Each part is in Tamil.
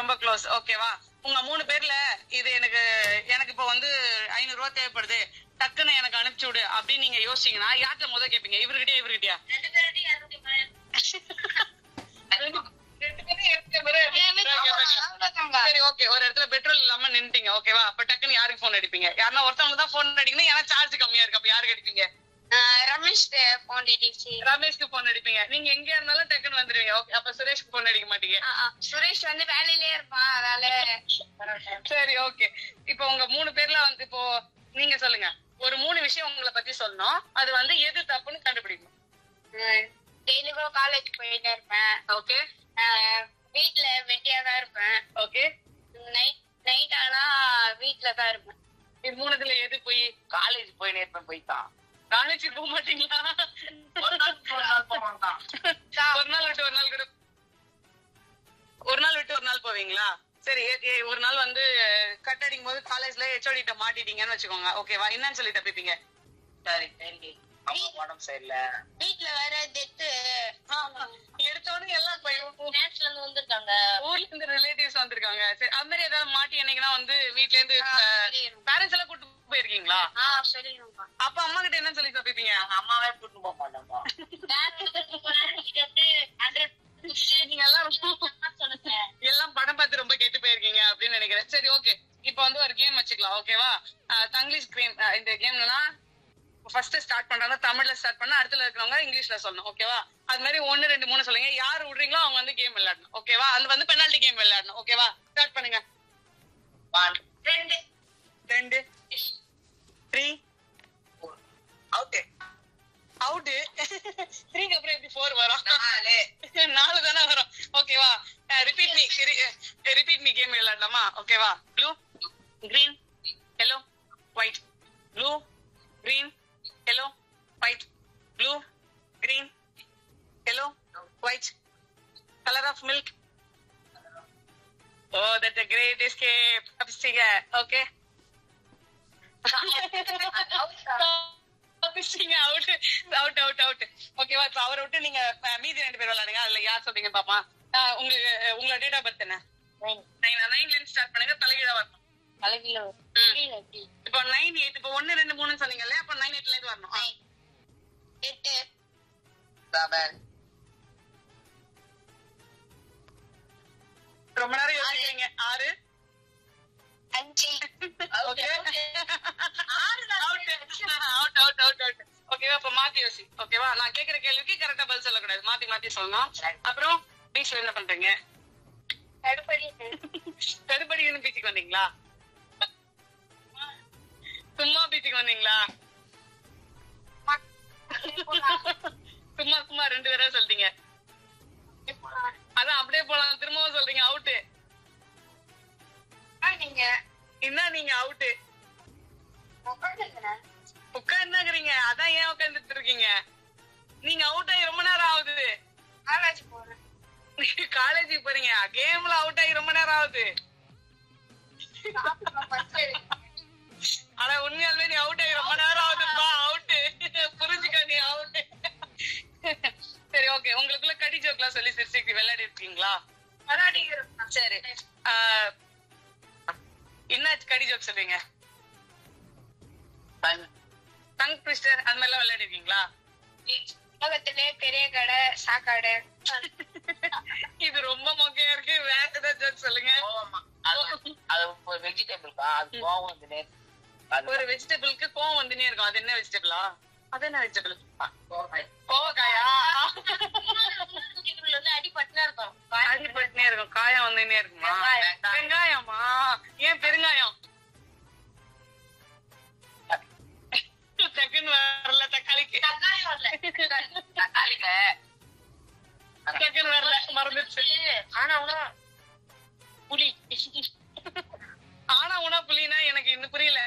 ரொம்ப க்ளோஸ் ஓகேவா உங்க மூணு பேர்ல இது எனக்கு எனக்கு இப்ப வந்து ஐநூறு ரூபாய் தேவைப்படுது டக்குன்னு எனக்கு அனுப்பிச்சு விடு அப்படின்னு நீங்க யோசிச்சீங்கன்னா யார்கிட்ட முத கேப்பீங்க இவர்கிட்டயா இவர்கிட்டயா ரெண்டு பேர்கிட்டயும் இரநூத்தி சரி ஓகே ஒரு இடத்துல பெட்ரோல் இல்லாம நின்னுட்டீங்க ஓகேவா அப்ப டக்குன்னு யாருக்கு போன் அடிப்பீங்க யாருன்னா ஒருத்தவங்க தான் போன் அடிக்கணும் ஏன்னா சார்ஜ் கம்மியா இருக்கு அப்ப யாருக்கு அடிப்பீங்க ரமேஷ் போன் அடிச்சு ரமேஷ்க்கு போன் அடிப்பீங்க நீங்க எங்க இருந்தாலும் டக்குன்னு வந்துருவீங்க ஓகே அப்ப சுரேஷ்க்கு போன் அடிக்க மாட்டீங்க ஆ, ஆ. சுரேஷ் வந்து வேலையிலே இருப்பான் அதனால சரி ஓகே இப்போ உங்க மூணு பேர்ல வந்து இப்போ நீங்க சொல்லுங்க ஒரு மூணு விஷயம் உங்களை பத்தி சொல்லணும் அது வந்து எது தப்புன்னு கண்டுபிடிக்கணும் டெய்லி கூட காலேஜ் போயிட்டே இருப்பேன் ஓகே ஆஹ் வீட்ல வெட்டியா தான் இருப்பேன் ஓகே நைட் நைட் ஆனா வீட்ல தான் இருப்பேன் இது மூணுத்துல எது போய் காலேஜ் போய் நேர்ப்பேன் போய்தான் காலேஜ் போக மாட்டீங்களா ஒரு நாள் ஒரு நாள் போக மாட்டான் ஒரு நாள் விட்டு ஒரு நாள் கூட ஒரு நாள் விட்டு ஒரு நாள் போவீங்களா சரி ஏ- ஏ, ஒரு நாள் வந்து கட் அடிக்கும் போது காலேஜ்ல ஹெச்ஓடி கிட்ட மாட்டிட்டீங்கன்னு வச்சுக்கோங்க ஓகேவா என்னன்னு சொல்லி தப்பிப்பீங்க சரி சரி அம்மா உடம்பு சரியில்லை வீட்ல வேற டெத்து எடுத்தோடனே எல்லாம் போய் நேரத்துல இருந்து வந்திருக்காங்க ஊர்ல இருந்து ரிலேட்டிவ்ஸ் வந்திருக்காங்க சரி அது மாதிரி ஏதாவது மாட்டி என்னைக்குன்னா வந்து வீட்ல இருந்து சொல்லிடுவோம். பேரண்ட்ஸ் எல்லாம் கூட்டு போயிருக்கீங்களா ஆ சொல்லிடுவோம் அப்ப அம்மா கிட்ட என்ன சொல்லி தப்பிப்பீங்க நாங்க அம்மாவே கூட்டு போக மாட்டோம்ப்பா நீங்க எல்லாம் ரொம்ப எல்லாம் படம் பார்த்து ரொம்ப கெட்டு போயிருக்கீங்க அப்படின்னு நினைக்கிறேன் சரி ஓகே இப்போ வந்து ஒரு கேம் வச்சுக்கலாம் ஓகேவா தங்கிலீஷ் கேம் இந்த கேம்லனா ஃபர்ஸ்ட் ஸ்டார்ட் பண்றாங்க தமிழ்ல ஸ்டார்ட் பண்ணா அடுத்துல இருக்கிறவங்க இங்கிலீஷ்ல சொல்லணும் ஓகேவா அது மாதிரி ஒன்னு ரெண்டு மூணு சொல்லுங்க யார் விடுறீங்களோ அவங்க வந்து கேம் விளையாடணும் ஓகேவா அது வந்து பெனால்டி கேம் விளையாடணும் ஓகேவா ஸ்டார்ட் பண்ணுங்க ஒன் ரெண்டு ரெண்டு த்ரீ அவுட்டு அவுட் த்ரீக்கு அப்புறம் எப்படி ஃபோர் வரும் நாலு நாலு தானே வரும் ஓகேவா repeat me repeat me game விளையாடலாமா ஓகேவா blue green yellow white blue green yellow white blue green yellow white colour of milk oh that a great escape தப்பிச்சிட்டீங்க ஓகே தப்பிச்சிட்டீங்க அவுட் அவுட் அவுட் அவுட் ஓகேவா இப்ப அவரை விட்டு நீங்க அஹ், மீதி ரெண்டு பேர் விளையாடுங்க அதுல யார் சொல்றீங்க பாப்பா அஹ், உங்களுக்கு அஹ், உங்களோட டேட் ஆஃப் பர்த் என்ன நைன் நைன்ல இருந்து ஸ்டார்ட் பண்ணுங்க தலைகீழ வரணும் தலைவில எப்படி இப்போ நைன் எயிட் இப்போ ஒன்னு ரெண்டு மூணு சொன்னீங்கல்ல அப்ப நைன் எயிட்ல இருந்து வரணும் ஆ. எட்டு செவன் ரொம்ப நேரம் யோசிக்கிறீங்க ஆறு அஞ்சு okay out out out out ஓகேவா அப்ப மாத்தி யோசி ஓகேவா நான் கேக்குற கேள்விக்கு கரெக்டா பதில் சொல்லக்கூடாது மாத்தி மாத்தி சொல்லணும் அப்புறம் பீச்ல என்ன பண்றீங்க தடுப்படி தடுப்படி பீச்சுக்கு வந்தீங்களா சும்மா பீச்சுக்கு வந்தீங்களா சும்மா சும்மா ரெண்டு பேரா சொல்றீங்க அதான் அப்படியே போலாம் திரும்பவும் சொல்றீங்க அவுட்டு நீங்க என்ன நீங்க அவுட்டு உட்காந்துக்கிறேன் உட்கார்ந்துக்கிறீங்க அதான் ஏன் உட்கார்ந்துட்டு இருக்கீங்க நீங்க அவுட் ஆகி ரொம்ப நேரம் ஆகுது காலேஜ் போறேன் காலேஜுக்கு போறீங்க கேம்ல அவுட் ஆகி ரொம்ப நேரம் ஆகுது ஆனா உண்மையாலுமே நீ அவுட் ஆகி ரொம்ப நேரம் ஆகுதுப்பா அவுட் புரிஞ்சுக்க நீ அவுட் சரி ஓகே உங்களுக்குள்ள கடி ஜோக்லாம் சொல்லி சிரிச்சுக்கு விளையாடி இருக்கீங்களா விளையாடி சரி ஆஹ், என்ன கடி ஜோக் சொல்றீங்க டங் டங் ட்விஸ்டர் அது மாதிரிலாம் விளையாடி இருக்கீங்களா உலகத்திலே பெரிய கடை சாக்காடு இது ரொம்ப மொக்கையா இருக்கு வேற ஏதாவது ஜோக் சொல்லுங்க கோவமா அது அது ஒரு வெஜிடபிள்க்கா அது கோவம் வந்து நேத்து அது ஒரு வெஜிடபிளுக்கு கோவம் வந்துனே இருக்கும் அது என்ன வெஜிடபிளா அது என்ன வெஜிடபிள் கோவம். கோவக்காயா வந்து அடிபட்டுனா இருக்கும் அடிபட்டுனே இருக்கும் காயம் வந்துனே இருக்குமா வெங்காயம். வெங்காயமா ஏன் பெருங்காயம் டக்குன்னு வரல தக்காளிக்கு வெங்காயம் இல்ல தக்காளில டக்குன்னு வரல மறந்துச்சு ஆனா உனா புலி ஆனா உனா புலினா எனக்கு இன்னும் புரியல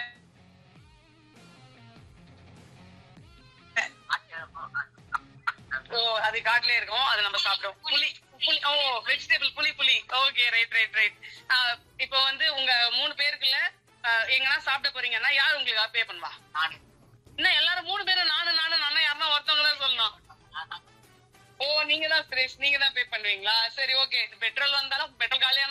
ஓ அது காட்டுலயே இருக்கும் அது நம்ம சாப்பிடுவோம் புலி புலி ஓ வெஜிடபிள் புலி புலி ஓகே ரைட் ரைட் ரைட் இப்போ வந்து உங்க மூணு பேருக்குள்ள ஆஹ், எங்கன்னா சாப்பிட போறீங்கன்னா யார் உங்களுக்கு பே பண்ணுவா நானு என்ன எல்லாரும் மூணு பேரும் நானு நானு நானு யாருன்னா ஒருத்தவங்க தான் சொல்லணும் ஓ நீங்க தான் சுரேஷ் நீங்க தான் பே பண்ணுவீங்களா சரி ஓகே பெட்ரோல் வந்தாலும் பெட்ரோல் காலியா